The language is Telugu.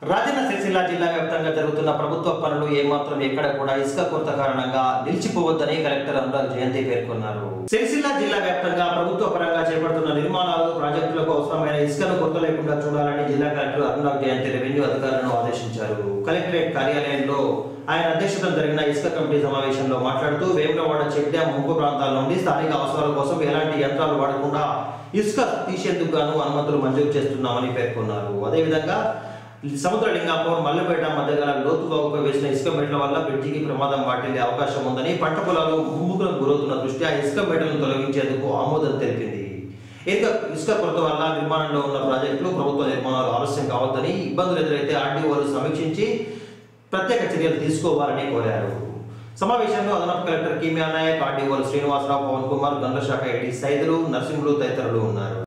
రాజన్న సిరిసిల్ల జిల్లా వ్యాప్తంగా జరుగుతున్న ప్రభుత్వ పనులు ఏమాత్రం ఎక్కడ కూడా ఇసుక కొరత కారణంగా నిలిచిపోవద్దని కలెక్టర్ అనురాగ్ జయంతి పేర్కొన్నారు సిరిసిల్ల జిల్లా వ్యాప్తంగా ప్రభుత్వ పరంగా చేపడుతున్న నిర్మాణాలు ప్రాజెక్టులకు అవసరమైన ఇసుకను కొరత లేకుండా చూడాలని జిల్లా కలెక్టర్ అనురాగ్ జయంతి రెవెన్యూ అధికారులను ఆదేశించారు కలెక్టరేట్ కార్యాలయంలో ఆయన అధ్యక్షతన జరిగిన ఇసుక కమిటీ సమావేశంలో మాట్లాడుతూ వేములవాడ చెక్ డ్యాం ముంపు ప్రాంతాల నుండి స్థానిక అవసరాల కోసం ఎలాంటి యంత్రాలు వాడకుండా ఇసుక తీసేందుకు గాను అనుమతులు మంజూరు చేస్తున్నామని పేర్కొన్నారు అదేవిధంగా సముద్రలింగాపూర్ మల్లెపేట మధ్య గల లోతు బాగుపై వేసిన ఇసుక మెట్ల వల్ల బ్రిడ్జికి ప్రమాదం వాటిల్లే అవకాశం ఉందని పంట పొలాలు ముంపుకులకు గురవుతున్న దృష్ట్యా ఇసుక మెట్లను తొలగించేందుకు ఆమోదం తెలిపింది ఇక ఇసుక కొరత వల్ల నిర్మాణంలో ఉన్న ప్రాజెక్టులు ప్రభుత్వ నిర్మాణాలు ఆలస్యం కావద్దని ఇబ్బందులు ఎదురైతే ఆర్డీఓలు సమీక్షించి ప్రత్యేక చర్యలు తీసుకోవాలని కోరారు సమావేశంలో అదనపు కలెక్టర్ కీమియా నాయక్ ఆర్డీఓలు శ్రీనివాసరావు పవన్ కుమార్ గండ్ల శాఖ ఏడీ సైదులు నర్సింహులు తదితరులు ఉన్నారు